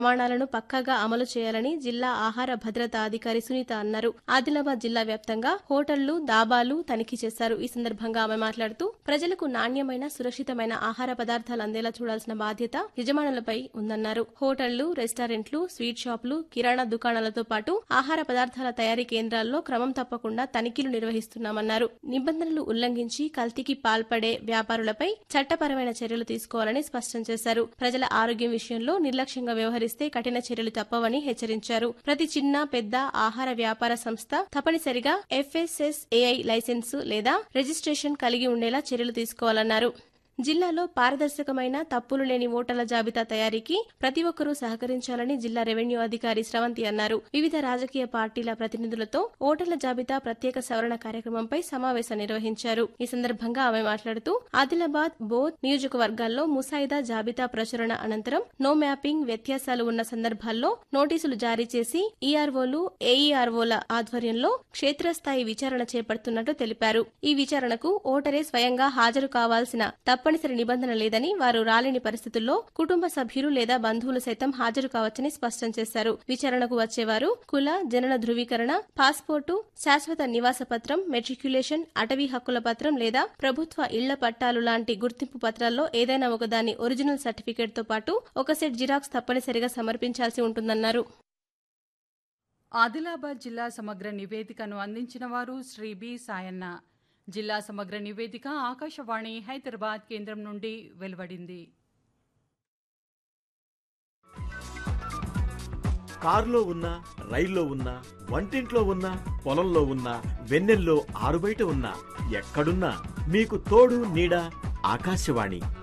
ప్రమాణాలను పక్కాగా అమలు చేయాలని జిల్లా ఆహార భద్రతా అధికారి సునీత అన్నారు ఆదిలాబాద్ జిల్లా వ్యాప్తంగా హోటళ్లు దాబాలు తనిఖీ చేశారు ఈ సందర్భంగా ఆమె మాట్లాడుతూ ప్రజలకు నాణ్యమైన సురక్షితమైన ఆహార పదార్థాలు అందేలా చూడాల్సిన బాధ్యత యజమానులపై ఉందన్నారు హోటళ్లు రెస్టారెంట్లు స్వీట్ షాపులు కిరాణా దుకాణాలతో పాటు ఆహార పదార్థాల తయారీ కేంద్రాల్లో క్రమం తప్పకుండా తనిఖీలు నిర్వహిస్తున్నామన్నారు నిబంధనలు ఉల్లంఘించి కల్తీకి పాల్పడే వ్యాపారులపై చట్టపరమైన చర్యలు తీసుకోవాలని స్పష్టం చేశారు ప్రజల ఆరోగ్యం విషయంలో నిర్లక్ష్యంగా వ్యవహరిస్తే కఠిన చర్యలు తప్పవని హెచ్చరించారు ప్రతి చిన్న పెద్ద ఆహార వ్యాపార సంస్థ తప్పనిసరిగా ఎఫ్ఎస్ఎస్ఏఐ లైసెన్సు లేదా రిజిస్ట్రేషన్ కలిగి ఉండేలా చర్యలు తీసుకోవాలన్నారు జిల్లాలో పారదర్శకమైన తప్పులు లేని ఓటర్ల జాబితా తయారీకి ప్రతి ఒక్కరూ సహకరించాలని జిల్లా రెవెన్యూ అధికారి స్రవంతి అన్నారు వివిధ రాజకీయ పార్టీల ప్రతినిధులతో ఓటర్ల జాబితా ప్రత్యేక సవరణ కార్యక్రమంపై సమావేశం నిర్వహించారు ఈ సందర్భంగా ఆమె మాట్లాడుతూ ఆదిలాబాద్ బోధ్ నియోజకవర్గాల్లో ముసాయిదా జాబితా ప్రచురణ అనంతరం నో మ్యాపింగ్ వ్యత్యాసాలు ఉన్న సందర్భాల్లో నోటీసులు జారీ చేసి ఈఆర్ఓలు ఏఈఆర్ఓల ఆధ్వర్యంలో క్షేత్రస్థాయి విచారణ చేపడుతున్నట్టు తెలిపారు ఈ విచారణకు ఓటరే స్వయంగా హాజరు కావాల్సిన తప్పనిసరి నిబంధన లేదని వారు రాలేని పరిస్థితుల్లో కుటుంబ సభ్యులు లేదా బంధువులు సైతం హాజరు కావచ్చని స్పష్టం చేశారు విచారణకు వచ్చేవారు కుల జనన ధృవీకరణ పాస్పోర్టు శాశ్వత నివాస పత్రం మెట్రిక్యులేషన్ అటవీ హక్కుల పత్రం లేదా ప్రభుత్వ ఇళ్ల పట్టాలు లాంటి గుర్తింపు పత్రాల్లో ఏదైనా ఒకదాని ఒరిజినల్ సర్టిఫికేట్ తో పాటు ఒక సెట్ జిరాక్స్ తప్పనిసరిగా సమర్పించాల్సి ఉంటుందన్నారు ఆదిలాబాద్ జిల్లా సమగ్ర నివేదికను అందించిన వారు శ్రీ బి సాయన్న జిల్లా సమగ్ర నివేదిక ఆకాశవాణి హైదరాబాద్ కేంద్రం నుండి వెలువడింది కారులో ఉన్నా రైల్లో ఉన్నా వంటింట్లో ఉన్నా పొలంలో ఉన్నా వెన్నెల్లో ఆరుబయట ఉన్నా ఎక్కడున్నా మీకు తోడు నీడ ఆకాశవాణి